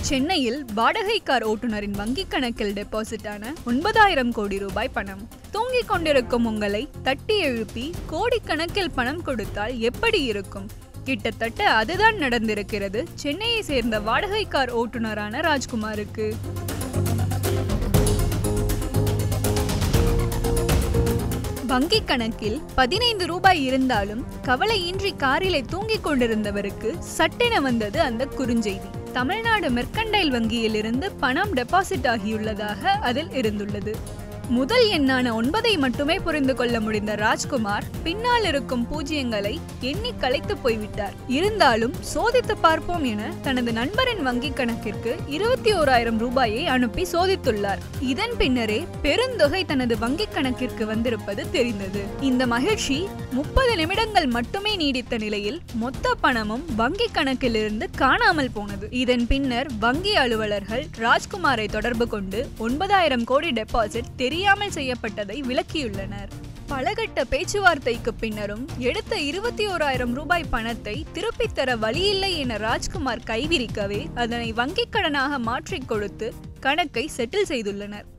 சென்னையில் வாடகை கார் ஓட்டுநரின் வங்கிக் கணக்கில் டெபாசிட் ஆன ஒன்பதாயிரம் கோடி ரூபாய் பணம் தூங்கிக் கொண்டிருக்கும் உங்களை தட்டி எழுப்பி கோடிக்கணக்கில் பணம் கொடுத்தால் எப்படி இருக்கும் கிட்டத்தட்ட அதுதான் நடந்திருக்கிறது சென்னையை சேர்ந்த வாடகை கார் ஓட்டுநரான ராஜ்குமாருக்கு வங்கிக் கணக்கில் பதினைந்து ரூபாய் இருந்தாலும் கவலையின்றி காரிலே தூங்கிக் கொண்டிருந்தவருக்கு சட்டென வந்தது அந்த குறுஞ்செய்தி தமிழ்நாடு மெர்கண்டைல் வங்கியில் இருந்து பணம் டெபாசிட் ஆகியுள்ளதாக அதில் இருந்துள்ளது முதல் எண்ணான ஒன்பதை மட்டுமே புரிந்து கொள்ள முடிந்த ராஜ்குமார் பின்னால் இருக்கும் பூஜ்ஜியங்களை எண்ணி களைத்து போய்விட்டார் இருந்தாலும் சோதித்து பார்ப்போம் என தனது நண்பரின் வங்கிக் கணக்கிற்கு இருபத்தி ஓராயிரம் ரூபாயை அனுப்பி சோதித்துள்ளார் இதன் பின்னரே பெருந்தொகை தனது வங்கிக் கணக்கிற்கு வந்திருப்பது தெரிந்தது இந்த மகிழ்ச்சி முப்பது நிமிடங்கள் மட்டுமே நீடித்த நிலையில் மொத்த பணமும் வங்கிக் கணக்கிலிருந்து காணாமல் போனது இதன் பின்னர் வங்கி அலுவலர்கள் ராஜ்குமாரை தொடர்பு கொண்டு ஒன்பதாயிரம் கோடி டெபாசிட் தெரியாமல் செய்யப்பட்டதை விளக்கியுள்ளனர் பலகட்ட பேச்சுவார்த்தைக்கு பின்னரும் எடுத்த இருபத்தி ஓராயிரம் ரூபாய் பணத்தை திருப்பித் தர வழியில்லை என ராஜ்குமார் கைவிரிக்கவே அதனை வங்கிக் கடனாக மாற்றிக் கொடுத்து கணக்கை செட்டில் செய்துள்ளனர்